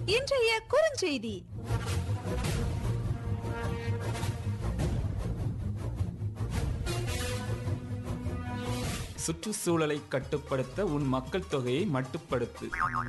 இன்றைய குறுஞ்செய்தி சுற்றுச்சூழலை கட்டுப்படுத்த உன் மக்கள் தொகையை மட்டுப்படுத்து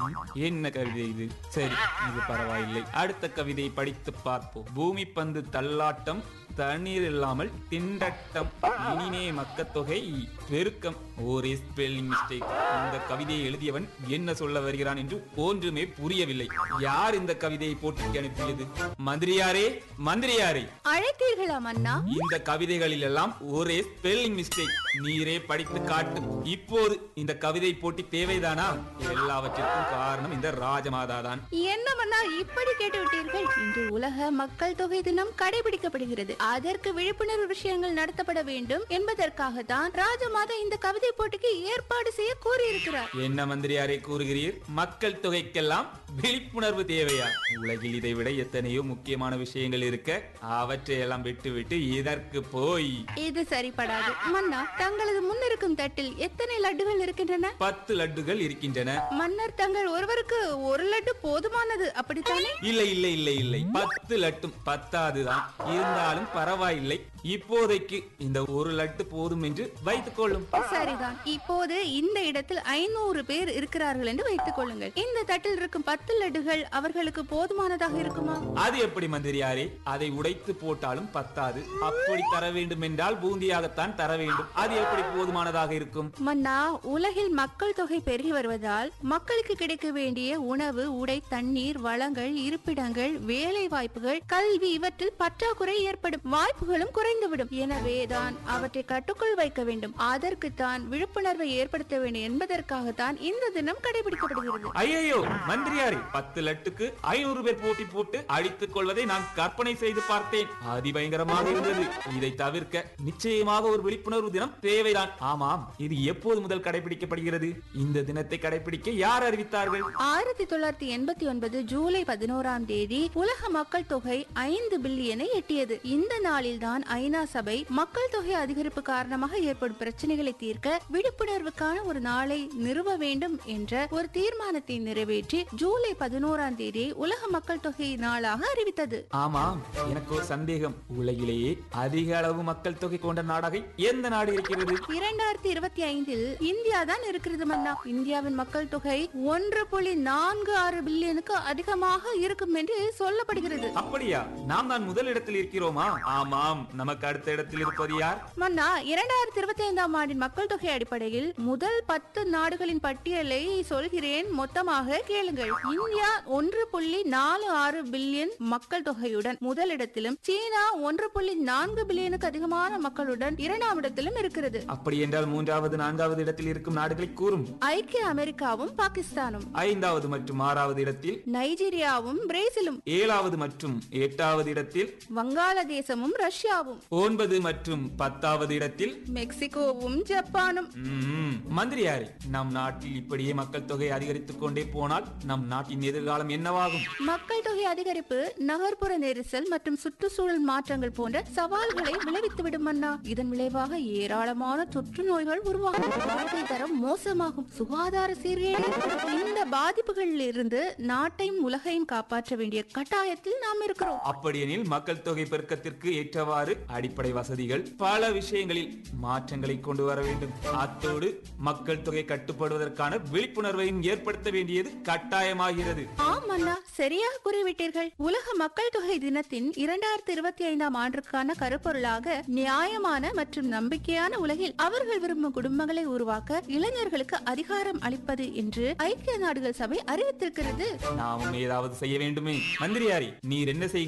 என்ன கவிதை இது சரி இது பரவாயில்லை அடுத்த கவிதையை படித்து பார்ப்போம் பூமி பந்து தள்ளாட்டம் தண்ணீர் இல்லாமல் திண்டட்டம் இனிமே மக்கத்தொகை பெருக்கம் ஒரே ஸ்பெல்லிங் மிஸ்டேக் இந்த கவிதையை எழுதியவன் என்ன சொல்ல வருகிறான் என்று ஒன்றுமே புரியவில்லை யார் இந்த கவிதையை போட்டிக்கு அனுப்பியது மந்திரியாரே மந்திரியாரே அழைத்தீர்களா மன்னா இந்த கவிதைகளில் எல்லாம் ஒரே ஸ்பெல்லிங் மிஸ்டேக் நீரே படித்து காட்டு இப்போது இந்த கவிதை போட்டி தேவைதானா எல்லாவற்றிற்கும் காரணம் இந்த ராஜமாதா தான் என்ன மன்னா இப்படி கேட்டு விட்டீர்கள் இன்று உலக மக்கள் தொகை தினம் கடைபிடிக்கப்படுகிறது அதற்கு விழிப்புணர்வு விஷயங்கள் நடத்தப்பட வேண்டும் என்பதற்காகத்தான் ராஜமாதா இந்த கவிதை போட்டிக்கு ஏற்பாடு செய்ய கூறியிருக்கிறார் என்ன மந்திரியாரே கூறுகிறீர் மக்கள் தொகைக்கெல்லாம் விழிப்புணர்வு தேவையா உலகில் இதை விட எத்தனையோ முக்கியமான விஷயங்கள் இருக்க அவற்றை எல்லாம் விட்டுவிட்டு இதற்கு போய் இது சரிப்படாது மன்னா தங்களது முன்னிருக்கும் தட்டில் எத்தனை லட்டுகள் இருக்கின்றன பத்து லட்டுகள் இருக்கின்றன மன்னர் தங்கள் ஒருவருக்கு ஒரு லட்டு போதுமானது அப்படித்தானே இல்லை இல்லை இல்லை இல்லை பத்து லட்டும் பத்தாதுதான் இருந்தாலும் பரவாயில்லை இப்போதைக்கு இந்த ஒரு லட்டு போதும் என்று வைத்துக் கொள்ளும் சரிதான் இப்போது இந்த இடத்தில் ஐநூறு பேர் இருக்கிறார்கள் என்று வைத்துக் கொள்ளுங்கள் இந்த தட்டில் இருக்கும் பத்து லட்டுகள் அவர்களுக்கு போதுமானதாக இருக்குமா அது எப்படி மந்திரியாரே அதை உடைத்து போட்டாலும் பத்தாது அப்படி தர வேண்டும் என்றால் பூந்தியாகத்தான் தர வேண்டும் அது எப்படி போதுமானதாக இருக்கும் மன்னா உலகில் மக்கள் தொகை பெருகி வருவதால் மக்களுக்கு கிடைக்க வேண்டிய உணவு உடை தண்ணீர் வளங்கள் இருப்பிடங்கள் வேலை வாய்ப்புகள் கல்வி இவற்றில் பற்றாக்குறை ஏற்படும் வாய்ப்புகளும் குறைந்துவிடும் எனவேதான் அவற்றை கட்டுக்குள் வைக்க வேண்டும் அதற்குத்தான் விழிப்புணர்வை ஏற்படுத்த வேண்டும் என்பதற்காகத்தான் இந்த தினம் கடைபிடிக்கப்படுகிறது ஐயோ மந்திரியாரே பத்து லட்டுக்கு ஐநூறு பேர் போட்டி போட்டு அடித்துக் கொள்வதை நான் கற்பனை செய்து பார்த்தேன் அதிபயங்கரமாக இருந்தது இதை தவிர்க்க நிச்சயமாக ஒரு விழிப்புணர்வு தினம் தேவைதான் ஆமாம் இது எப்போது முதல் கடைபிடிக்கப்படுகிறது இந்த தினத்தை கடைபிடிக்க யார் அறிவித்தார்கள் ஆயிரத்தி தொள்ளாயிரத்தி எண்பத்தி ஒன்பது ஜூலை பதினோராம் தேதி உலக மக்கள் தொகை ஐந்து பில்லியனை எட்டியது இந்த நாளில்தான் ஐநா சபை மக்கள் தொகை அதிகரிப்பு காரணமாக ஏற்படும் பிரச்சனைகளை தீர்க்க விழிப்புணர்வுக்கான ஒரு நாளை நிறுவ வேண்டும் என்ற ஒரு தீர்மானத்தை நிறைவேற்றி ஜூலை பதினோராம் தேதி உலக மக்கள் தொகை நாளாக அறிவித்தது ஆமாம் எனக்கு ஒரு சந்தேகம் உலகிலேயே அதிக அளவு மக்கள் தொகை கொண்ட நாடாக எந்த நாடு இருக்கிறது இரண்டாயிரத்தி இருபத்தி ஐந்தில் இந்தியா தான் இருக்கிறது மன்னா இந்தியாவின் மக்கள் தொகை ஒன்று புள்ளி நான்கு ஆறு பில்லியனுக்கு அதிகமாக இருக்கும் என்று சொல்லப்படுகிறது அப்படியா நாம் தான் முதல் இடத்தில் இருக்கிறோமா ஆமாம் நமக்கு அடுத்த இடத்தில் இருப்பது யார் மன்னா இரண்டாயிரத்தி இருபத்தி ஐந்தாம் ஆண்டின் மக்கள் தொகை அடிப்படையில் முதல் பத்து நாடுகளின் பட்டியலை சொல்கிறேன் மொத்தமாக கேளுங்கள் இந்தியா ஒன்று புள்ளி நாலு ஆறு பில்லியன் மக்கள் தொகையுடன் முதலிடத்திலும் சீனா ஒன்று புள்ளி நான்கு பில்லியனுக்கு அதிகமான மக்களுடன் இரண்டாம் இடத்திலும் இருக்கிறது அப்படி என்றால் மூன்றாவது நான்காவது இடத்தில் இருக்கும் நாடுகளை கூறும் ஐக்கிய அமெரிக்காவும் பாகிஸ்தானும் ஐந்தாவது மற்றும் ஆறாவது இடத்தில் நைஜீரியாவும் பிரேசிலும் ஏழாவது மற்றும் எட்டாவது இடத்தில் வங்காளதேசமும் ரஷ்யாவும் ஒன்பது மற்றும் பத்தாவது இடத்தில் மெக்சிகோவும் ஜப்பானும் ம்ம். மந்திரியாரே நம் நாட்டில் இப்படியே மக்கள் தொகை அதிகரித்துக் கொண்டே போனால் நம் நாட்டின் எதிர்காலம் என்னவாகும் மக்கள் தொகை அதிகரிப்பு நகர்ப்புற நெரிசல் மற்றும் சுற்றுச்சூழல் மாற்றங்கள் போன்ற சவால்களை விளைவித்துவிடும் அண்ணா இதன் விளைவாக ஏராளமான தொற்று நோய்கள் உருவாகும் வாழ்க்கை தரம் மோசமாகும் சுகாதார சீர்கேடு இந்த பாதிப்புகளில் இருந்து நாட்டையும் உலகையும் காப்பாற்ற வேண்டிய கட்டாயத்தில் நாம் இருக்கிறோம் அப்படியெனில் மக்கள் தொகை பெருக்கத்திற்கு ஏற்றவாறு அடிப்படை வசதிகள் பல விஷயங்களில் மாற்றங்களை கொண்டு வர வேண்டும் அத்தோடு மக்கள் தொகை கட்டுப்படுவதற்கான விழிப்புணர்வையும் ஏற்படுத்த வேண்டியது கட்டாயமாகிறது ஆம் அண்ணா சரியாக கூறிவிட்டீர்கள் உலக மக்கள் தொகை தினத்தின் இரண்டாயிரத்தி இருபத்தி ஐந்தாம் ஆண்டிற்கான கருப்பொருளாக நியாயமான மற்றும் நம்பிக்கையான உலகில் அவர்கள் விரும்பும் குடும்பங்களை உருவாக்க இளைஞர்களுக்கு அதிகாரம் அளிப்பது என்று ஐக்கிய நாடுகள் சபை அறிவித்திருக்கிறது நாமும் ஏதாவது செய்ய வேண்டுமே மந்திரியாரி நீர் என்ன செய்கிறீர்